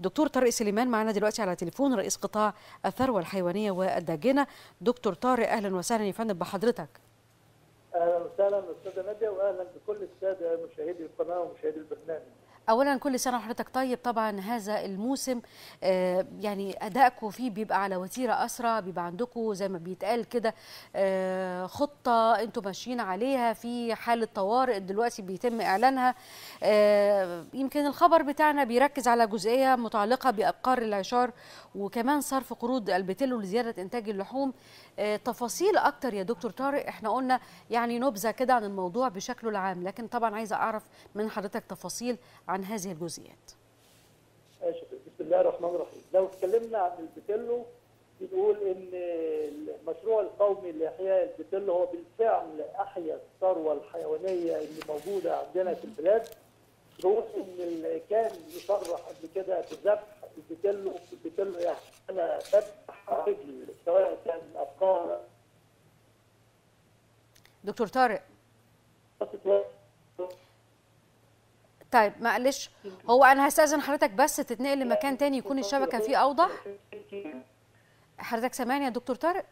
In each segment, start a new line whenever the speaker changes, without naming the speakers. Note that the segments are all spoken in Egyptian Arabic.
دكتور طارق سليمان معنا دلوقتي على تليفون رئيس قطاع الثروه الحيوانيه والداجنه دكتور طارق اهلا وسهلا يا فندم بحضرتك
اهلا وسهلا استاذه ناديه واهلا بكل الساده مشاهدي القناه ومشاهدي البرنامج
اولا كل سنه وحضرتك طيب طبعا هذا الموسم آه يعني ادائكم فيه بيبقى على وتيره اسرى بيبقى عندكم زي ما بيتقال كده آه خطه انتم ماشيين عليها في حاله طوارئ دلوقتي بيتم اعلانها آه يمكن الخبر بتاعنا بيركز على جزئيه متعلقه بابقار العشار وكمان صرف قروض البتلو لزياده انتاج اللحوم تفاصيل اكتر يا دكتور طارق احنا قلنا يعني نبذه كده عن الموضوع بشكله العام لكن طبعا عايزه اعرف من حضرتك تفاصيل عن هذه الجزئيات
ماشي بسم الله الرحمن الرحيم لو اتكلمنا عن البتلو بنقول ان المشروع القومي لاحياء البتلو هو بالفعل احيا الثروه الحيوانيه اللي موجوده عندنا في البلاد رغم ان اللي كان يصرح قبل كده بذبح البتلو البتلو يعني انا بذبح رجل سواء كان ابقار
دكتور طارق طيب معلش هو انا هستاذن حضرتك بس تتنقل لمكان تاني يكون الشبكه فيه اوضح حضرتك سامعني يا دكتور طارق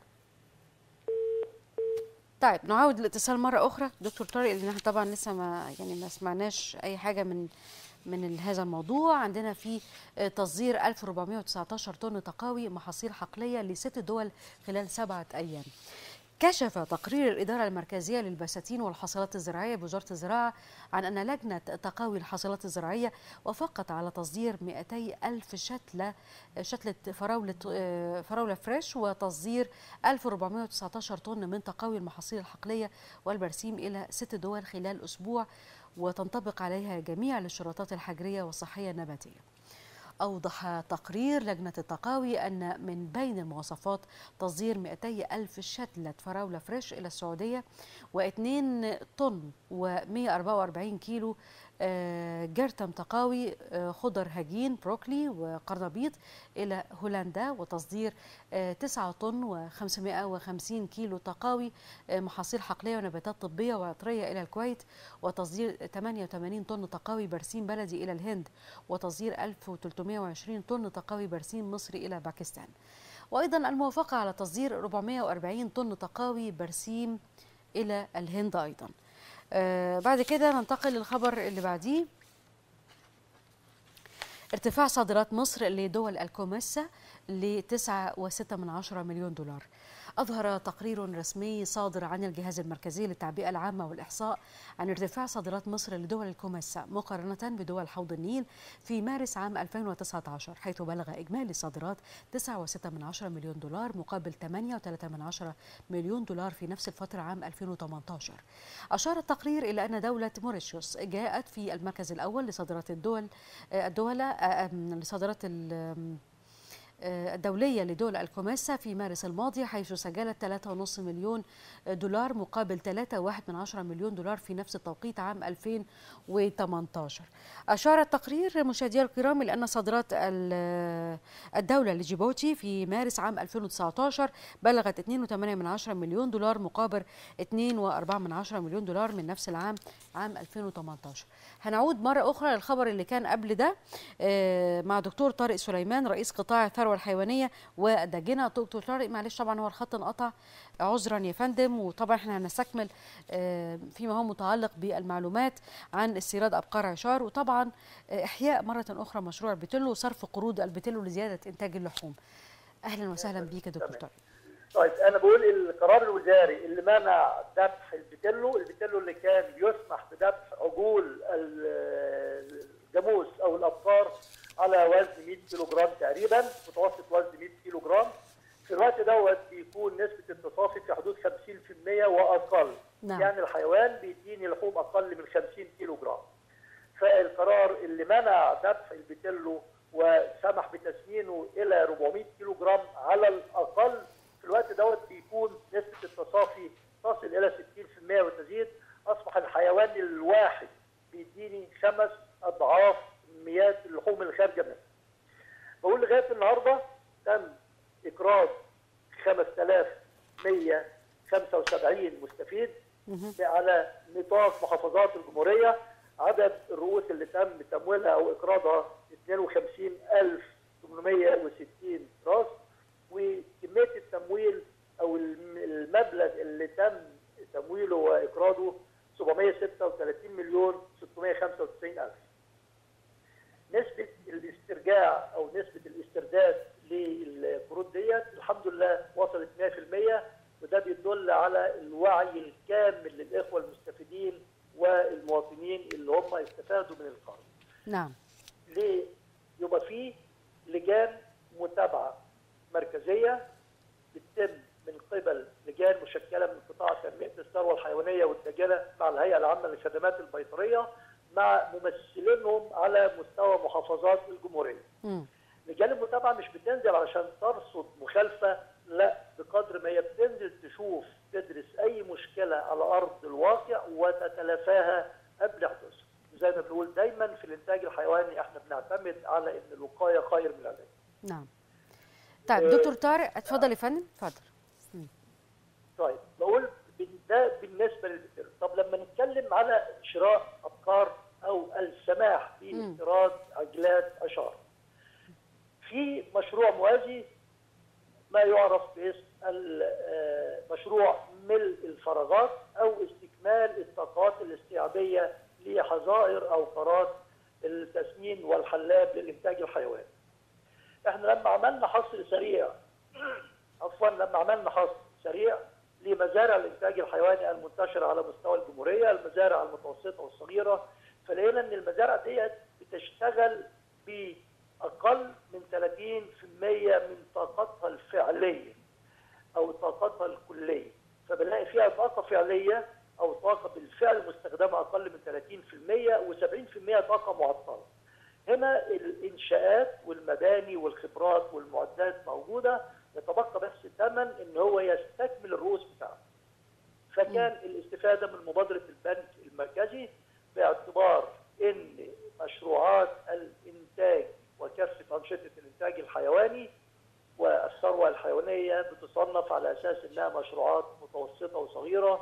طيب نعاود الاتصال مره اخرى دكتور طارق لان احنا طبعا لسه ما يعني ما سمعناش اي حاجه من من هذا الموضوع عندنا في تصدير 1419 طن تقاوي محاصيل حقليه لست دول خلال سبعه ايام كشف تقرير الإدارة المركزية للبساتين والحاصلات الزراعية بوزارة الزراعة عن أن لجنة تقاوي الحاصلات الزراعية وافقت على تصدير 200 ألف شتلة شتلة فراولة فراولة فريش وتصدير 1419 طن من تقاوي المحاصيل الحقلية والبرسيم إلى ست دول خلال أسبوع وتنطبق عليها جميع الاشتراطات الحجرية والصحية النباتية. أوضح تقرير لجنة التقاوي أن من بين المواصفات تصدير 200 ألف شتلة فراولة فريش إلى السعودية و2 طن و144 كيلو جرتم تقاوي خضر هجين بروكلي وقرنبيط إلى هولندا وتصدير 9 طن و550 كيلو تقاوي محاصيل حقلية ونباتات طبية وعطرية إلى الكويت وتصدير 88 طن تقاوي برسيم بلدي إلى الهند وتصدير 1320 طن تقاوي برسيم مصري إلى باكستان وأيضا الموافقة على تصدير 440 طن تقاوي برسيم إلى الهند أيضا آه بعد كده ننتقل للخبر اللي بعديه ارتفاع صادرات مصر لدول الكوميسا ل 9.6 مليون دولار أظهر تقرير رسمي صادر عن الجهاز المركزي للتعبئة العامة والإحصاء عن ارتفاع صادرات مصر لدول الكوميسا مقارنة بدول حوض النيل في مارس عام 2019 حيث بلغ إجمالي الصادرات 9.6 مليون دولار مقابل 8.3 مليون دولار في نفس الفترة عام 2018 أشار التقرير إلى أن دولة موريشيوس جاءت في المركز الأول لصادرات الدول الدولة لصادرات الدولية لدول الكوميسا في مارس الماضي حيث سجلت 3.5 مليون دولار مقابل 3.1 مليون دولار في نفس التوقيت عام 2018 أشار التقرير مشاهدينا الكرام إلى أن صادرات الدولة لجيبوتي في مارس عام 2019 بلغت 2.8 مليون دولار مقابل 2.4 مليون دولار من نفس العام عام 2018 هنعود مرة أخرى للخبر اللي كان قبل ده مع دكتور طارق سليمان رئيس قطاع الثروة الحيوانية والدجنة دكتور طارق معلش طبعا هو الخط انقطع عذرا يا فندم وطبعا احنا هنستكمل فيما هو متعلق بالمعلومات عن استيراد أبقار عشار وطبعا إحياء مرة أخرى مشروع البتلو وصرف قروض البتلو لزيادة إنتاج اللحوم أهلا وسهلا بيك يا دكتور طارق
طيب انا بقول القرار الوزاري اللي منع ذبح البتلو البتلو اللي كان يسمح بذبح عجول الجاموس او الابقار على وزن 100 كيلو جرام تقريبا متوسط وزن 100 كيلو جرام في الوقت دوت بيكون نسبه التصافي في حدود 50% واقل نعم. يعني الحيوان بيديني لحوم اقل من 50 كيلو جرام فالقرار اللي منع ذبح البتلو وسمح بتسمينه الى 400 كيلو جرام على الاقل في الوقت دوت بيكون نسبه التصافي تصل الى 60% وتزيد اصبح الحيوان الواحد بيديني خمس اضعاف كميات اللحوم اللي خارجه منه. بقول لغايه النهارده تم اكراج 5175 مستفيد على نطاق محافظات الجمهوريه عدد الرؤوس اللي تم تمويلها او اقراضها 52860 راس وكميه التمويل او الم- المبلغ اللي تم تمويله واقراضه 736 مليون 695 الف. نسبه الاسترجاع او نسبه الاسترداد للقروض ديت الحمد لله وصلت 100% وده بيدل على الوعي الكامل للاخوه المستفيدين والمواطنين اللي هم استفادوا من القرض.
نعم
ليه؟ يبقى فيه لجان متابعه مركزيه بتتم من قبل لجان مشكله من قطاع تنميه الثروه الحيوانيه والدجاله مع الهيئه العامه للخدمات البيطريه مع ممثلينهم على مستوى محافظات الجمهوريه.
مم.
لجان المتابعه مش بتنزل علشان ترصد مخالفه لا بقدر ما هي بتنزل تشوف تدرس اي مشكله على ارض الواقع وتتلافاها قبل حدوثها. زي ما بنقول دايما في الانتاج الحيواني احنا بنعتمد على ان الوقايه خير من العلاج.
نعم طيب دكتور طارق اتفضل يا فندم اتفضل
طيب بقول بن- ده بالنسبه للبترول طب لما نتكلم على شراء ابقار او السماح
مم.
باستيراد عجلات اشار في مشروع موازي ما يعرف باسم ال- آه، مشروع ملء الفراغات او استكمال الطاقات الاستيعابيه لحظائر او قارات التسمين والحلاب للانتاج الحيواني. احنا لما عملنا حصر سريع عفوا لما عملنا حصر سريع لمزارع الانتاج الحيواني المنتشره على مستوى الجمهوريه، المزارع المتوسطه والصغيره، فلقينا ان المزارع ديت بتشتغل باقل من 30% من طاقتها الفعليه او طاقتها الكليه، فبنلاقي فيها طاقه فعليه او طاقه بالفعل مستخدمه اقل من 30% و70% طاقه معطله. هنا الانشاءات والمباني والخبرات والمعدات موجوده يتبقى بس ثمن ان هو يستكمل الرؤوس بتاعته. فكان الاستفاده من مبادره البنك المركزي باعتبار ان مشروعات الانتاج وكافه انشطه الانتاج الحيواني والثروه الحيوانيه بتصنف على اساس انها مشروعات متوسطه وصغيره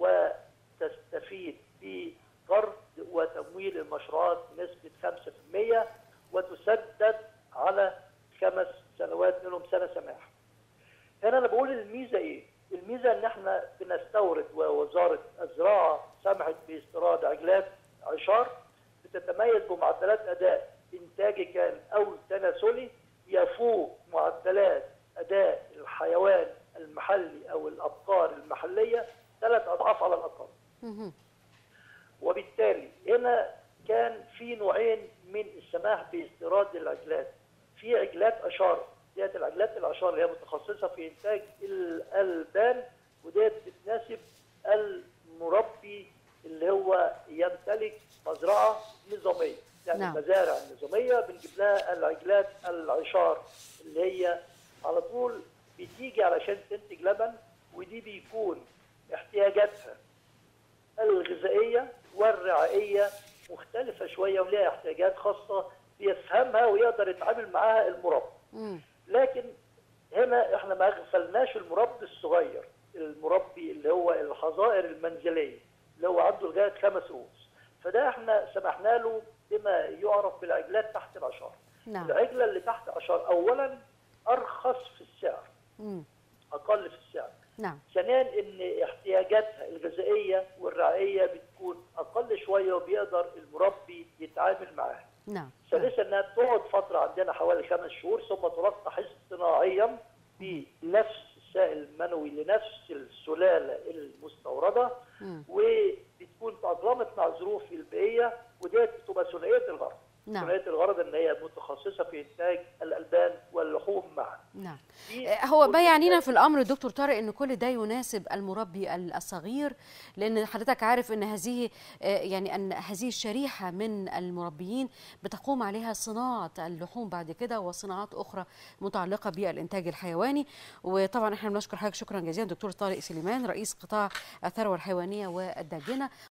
وتستفيد بقرض وتمويل المشروعات بنسبه 5% وتسدد على خمس سنوات منهم سنه سماح. هنا انا بقول الميزه ايه؟ الميزه ان احنا بنستورد ووزاره الزراعه سمحت باستيراد عجلات عشار بتتميز بمعدلات اداء انتاجي كان او تناسلي يفوق معدلات اداء الحيوان المحلي او الابقار المحليه ثلاث اضعاف على الاقل.
مهم.
وبالتالي هنا كان في نوعين من السماح باستيراد العجلات في عجلات اشار ديت العجلات الاشار اللي هي متخصصه في انتاج الالبان وديت بتناسب المربي اللي هو يمتلك مزرعه نظاميه يعني
نعم.
المزارع النظاميه بنجيب لها العجلات العشار اللي هي على طول بتيجي علشان تنتج لبن ودي بيكون احتياجاتها الغذائيه والرعائيه مختلفه شويه ولها احتياجات خاصه بيفهمها ويقدر يتعامل معاها المربي
مم.
لكن هنا احنا ما غفلناش المربي الصغير المربي اللي هو الحظائر المنزليه اللي هو عنده لغايه خمس رؤوس فده احنا سمحنا له بما يعرف بالعجلات تحت العشار
نعم
العجله اللي تحت عشار اولا ارخص في السعر
مم.
اقل في السعر
نعم
ثانيا ان احتياجاتها الغذائيه والرعائيه بتكون اقل شويه وبيقدر المربي يتعامل معاها
نعم
ثالثا انها بتقعد فتره عندنا حوالي خمس شهور ثم تلقح اصطناعيا بنفس السائل المنوي لنفس السلاله المستورده
مم.
وبتكون تأقلمت مع الظروف البيئيه وديت بتبقى ثنائيه الغرض.
نعم.
ثنائيه الغرض ان هي متخصصه في انتاج الالبان واللحوم معا.
نعم
في-
آه، هو ما يعنينا في الامر دكتور طارق ان كل ده يناسب المربي ال- الصغير لان حضرتك عارف ان هذه آه، يعني ان هذه الشريحه من المربيين بتقوم عليها صناعه اللحوم بعد كده وصناعات اخرى متعلقه بالانتاج الحيواني وطبعا احنا بنشكر حضرتك شكرا جزيلا دكتور طارق سليمان رئيس قطاع الثروه الحيوانيه والداجنه